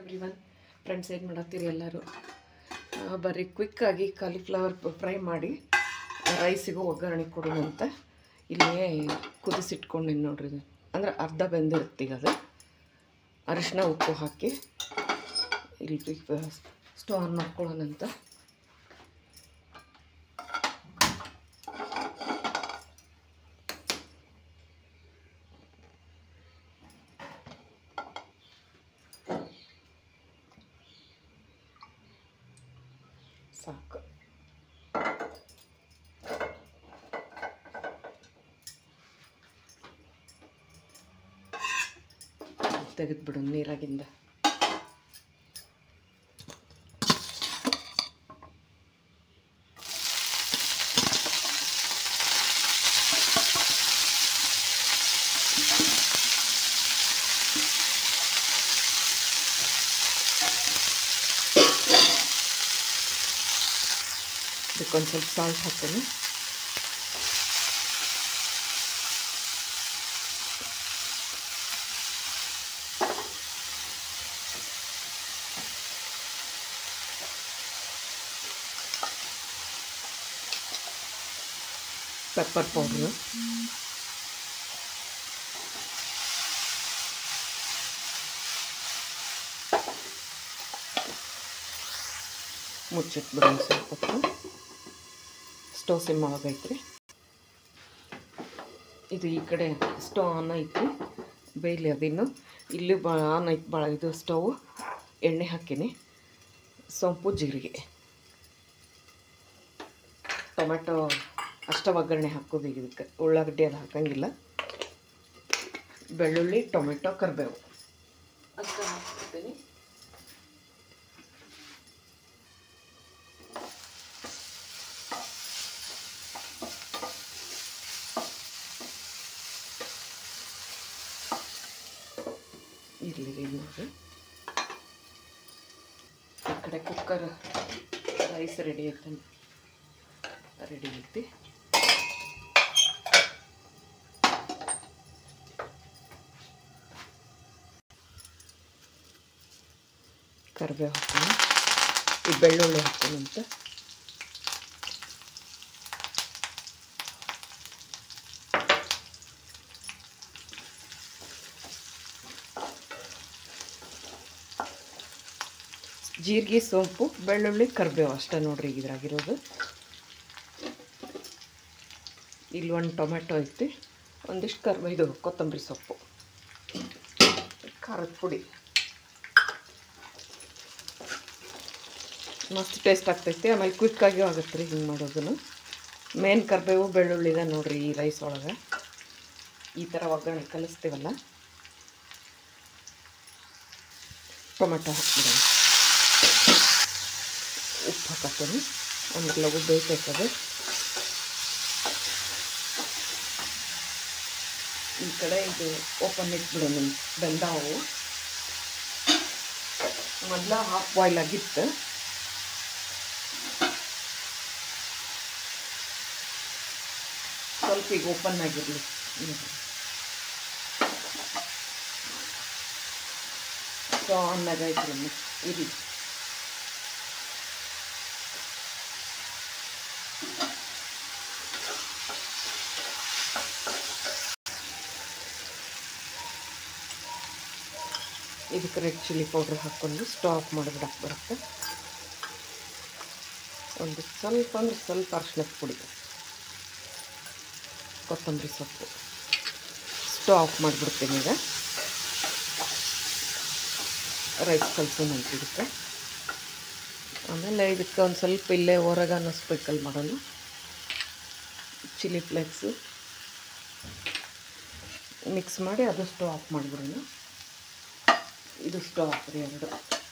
every one friends ಏನು ಮಾಡತ್ತೀರಿ ಎಲ್ಲರೂ ಆ, ಬರೀ ಕ್ವಿಕ್ಕಾಗಿ ಕಾಲಿಫ್ಲವರ್ ಫ್ರೈ ಮಾಡಿ ರೈಸಿಗೂ ಒಗ್ಗರಣೆ ಕೊಡೋಣ ಅಂತ ಇಲ್ಲೇ ಕುದಿಸಿಟ್ಕೊಂಡಿನಿ ನೋಡ್ರಿ ಇದು ಅಂದ್ರೆ ಅರ್ಧ ಬೆಂದಿರುತ್ತೆ ಈಗ ಅದು ಅರಿಶಿನ ಉಪ್ಪು ಹಾಕಿ ಇಲ್ಲಿ ಸ್ಟವ್ ಆನ್ ಮಾಡ್ಕೊಳ್ಳೋಣ ಅಂತ ಸಾಕು ತೆಗೆದ್ಬಿಡು ನೀರಾಗಿಂದ ಇದಕ್ಕೊಂದು ಸ್ವಲ್ಪ ಸಾಲ್ಟ್ ಹಾಕ್ತೀನಿ ಪೆಪ್ಪರ್ ಪೌಡ್ರು ಮುಚ್ಚಿಟ್ಬಿಡೋಣ ಸ್ವಲ್ಪ ಹೊತ್ತು ಸ್ಟವ್ ಸಿಮ್ ಒಳಗೈತ್ರಿ ಇದು ಈ ಕಡೆ ಸ್ಟವ್ ಆನ್ ಐತಿ ಬೇಯಲಿ ಅದಿನ್ನು ಇಲ್ಲಿ ಬಾ ಆನ್ ಐತಿ ಭಾಳ ಇದು ಸ್ಟವ್ ಎಣ್ಣೆ ಹಾಕೀನಿ ಸೊಂಪು ಜೀರಿಗೆ ಟೊಮೆಟೊ ಅಷ್ಟ ಒಗ್ಗರಣೆ ಹಾಕೋದು ಈಗ ಇದಕ್ಕೆ ಉಳ್ಳಾಗಡ್ಡಿ ಅದು ಹಾಕಂಗಿಲ್ಲ ಬೆಳ್ಳುಳ್ಳಿ ಟೊಮೆಟೊ ಕರಿಬೇವು ಅಷ್ಟ ಹಾಕ್ತೀನಿ ಇರಲಿ ಇದು ನೋಡ್ರಿ ಈ ಕಡೆ ಕುಕ್ಕರ್ ರೈಸ್ ರೆಡಿ ಐತೆ ರೆಡಿ ಐತಿ ಕರಿಬೇವು ಹಾಕ್ತೀನಿ ಈ ಬೆಳ್ಳುಳ್ಳಿ ಹಾಕ್ತೀನಿ ಅಂತ ಜೀರಿಗೆ ಸೋಂಪು ಬೆಳ್ಳುಳ್ಳಿ ಕರಿಬೇವು ಅಷ್ಟೇ ನೋಡ್ರಿ ಈಗ ಇದ್ರಾಗಿರೋದು ಇಲ್ಲಿ ಒಂದು ಟೊಮೆಟೊ ಐತಿ ಒಂದಿಷ್ಟು ಕರ್ಬೇ ಇದು ಕೊತ್ತಂಬರಿ ಸೊಪ್ಪು ಖಾರದ ಪುಡಿ ಮಸ್ತ್ ಟೇಸ್ಟ್ ಆಗ್ತೈತಿ ಆಮೇಲೆ ಕ್ವಿಕ್ಕಾಗಿ ಆಗುತ್ತೆ ರೀ ಹಿಂಗೆ ಮಾಡೋದನ್ನು ಮೇನ್ ಕರಿಬೇವು ಬೆಳ್ಳುಳ್ಳಿದ ನೋಡ್ರಿ ಈ ರೈಸ್ ಒಳಗೆ ಈ ಥರ ಒಗ್ಗರಣೆ ಕಲಿಸ್ತೀವಲ್ಲ ಟೊಮೆಟೊ ಹಾಕ್ಬಿಡೋಣ ಉಪ್ಪು ಹಾಕತ್ತೀನಿ ಆಮೇಲೆ ಲಘು ಬೇಯ್ತೈತದು ಈ ಕಡೆ ಇದು ಓಪನ್ ಇಟ್ಬಿಡೋಣ ಬೆಂದಾವು ಮೊದಲ ಹಾಫ್ ಬಾಯ್ಲ್ ಆಗಿತ್ತು ಸ್ವಲ್ಪ ಈಗ ಓಪನ್ ಆಗಿರಲಿ ಸೊ ಆನ್ನಾಗ ಐತ್ರಿ ಇರಲಿ ಇದಕ್ಕೆ ರೆಡ್ ಚಿಲ್ಲಿ ಪೌಡ್ರ್ ಹಾಕ್ಕೊಂಡು ಸ್ಟವ್ ಆಫ್ ಮಾಡಿಬಿಡಕ್ಕೆ ಬರುತ್ತೆ ಒಂದು ಸ್ವಲ್ಪ ಅಂದ್ರೆ ಸ್ವಲ್ಪ ಅರ್ಶಿನದ ಪುಡಿ ಕೊತ್ತಂಬರಿ ಸೊಪ್ಪು ಸ್ಟವ್ ಆಫ್ ಮಾಡಿಬಿಡ್ತೀನಿ ಈಗ ರೈಸ್ ಕಲ್ಸೋಣ ಅಂತ ಇದಕ್ಕೆ ಆಮೇಲೆ ಇದಕ್ಕೆ ಒಂದು ಸ್ವಲ್ಪ ಇಲ್ಲೇ ಹೊರಗನ ಸ್ಪ್ರಿಕಲ್ ಮಾಡೋಣ ಚಿಲ್ಲಿ ಫ್ಲೇಕ್ಸು ಮಿಕ್ಸ್ ಮಾಡಿ ಅದು ಸ್ಟವ್ ಆಫ್ ಮಾಡಿಬಿಡೋಣ ಇದು ಸ್ಟವ್ ಹಾಕ್ರಿ ಎರಡು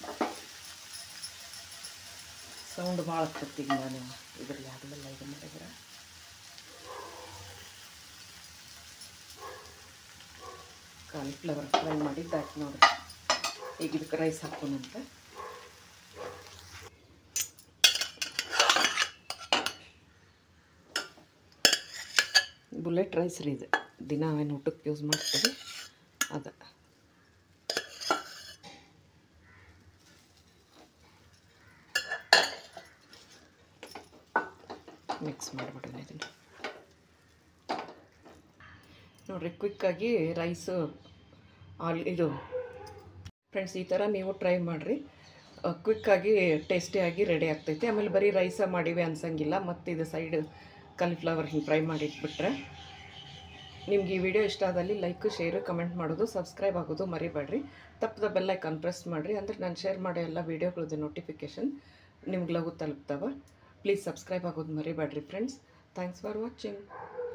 ಸೌಂಡ್ ಭಾಳ ಆಗ್ತೈತಿ ಈಗ ನಾನು ಇದರಲ್ಲಿ ಆಗಲಿಲ್ಲ ಇದು ಮಾಡಿದ್ರೆ ಕಾಲಿಫ್ಲವರ್ ಫ್ರೈ ಮಾಡಿದ್ದಾಯ್ತು ನೋಡಿರಿ ಈಗ ಇದಕ್ಕೆ ರೈಸ್ ಹಾಕೋಣಂತೆ ಬುಲೆಟ್ ರೈಸ್ ರೀ ಇದು ದಿನ ಏನು ಊಟಕ್ಕೆ ಯೂಸ್ ಮಾಡ್ತೀವಿ ಅದು ಮಿಕ್ಸ್ ಮಾಡಿಬಿಡೋಣ ಇದನ್ನು ನೋಡಿರಿ ಕ್ವಿಕ್ಕಾಗಿ ರೈಸು ಆಲ್ ಇದು ಫ್ರೆಂಡ್ಸ್ ಈ ಥರ ನೀವು ಟ್ರೈ ಮಾಡಿರಿ ಕ್ವಿಕ್ಕಾಗಿ ಟೇಸ್ಟಿಯಾಗಿ ರೆಡಿ ಆಗ್ತೈತೆ ಆಮೇಲೆ ಬರೀ ರೈಸ ಮಾಡಿವೆ ಅನ್ಸಂಗಿಲ್ಲ ಮತ್ತು ಇದು ಸೈಡ್ ಕಾಲಿಫ್ಲವರ್ ಹಿಂಗೆ ಫ್ರೈ ಮಾಡಿ ಇಟ್ಬಿಟ್ರೆ ನಿಮ್ಗೆ ಈ ವಿಡಿಯೋ ಇಷ್ಟ ಆದಲ್ಲಿ ಲೈಕ್ ಶೇರು ಕಮೆಂಟ್ ಮಾಡೋದು ಸಬ್ಸ್ಕ್ರೈಬ್ ಆಗೋದು ಮರಿಬೇಡ್ರಿ ತಪ್ಪದ ಬೆಲ್ಲೈಕನ್ ಪ್ರೆಸ್ ಮಾಡಿರಿ ಅಂದ್ರೆ ನಾನು ಶೇರ್ ಮಾಡೋ ಎಲ್ಲ ವೀಡಿಯೋಗಳದ್ದು ನೋಟಿಫಿಕೇಷನ್ ನಿಮ್ಗೆ ಲಘು ತಲುಪ್ತಾವ ಪ್ಲೀಸ್ ಸಬ್ಸ್ಕ್ರೈಬ್ ಆಗೋದು ಮರಿಬೇಡ್ರಿ ಫ್ರೆಂಡ್ಸ್ ಥ್ಯಾಂಕ್ಸ್ ಫಾರ್ ವಾಚಿಂಗ್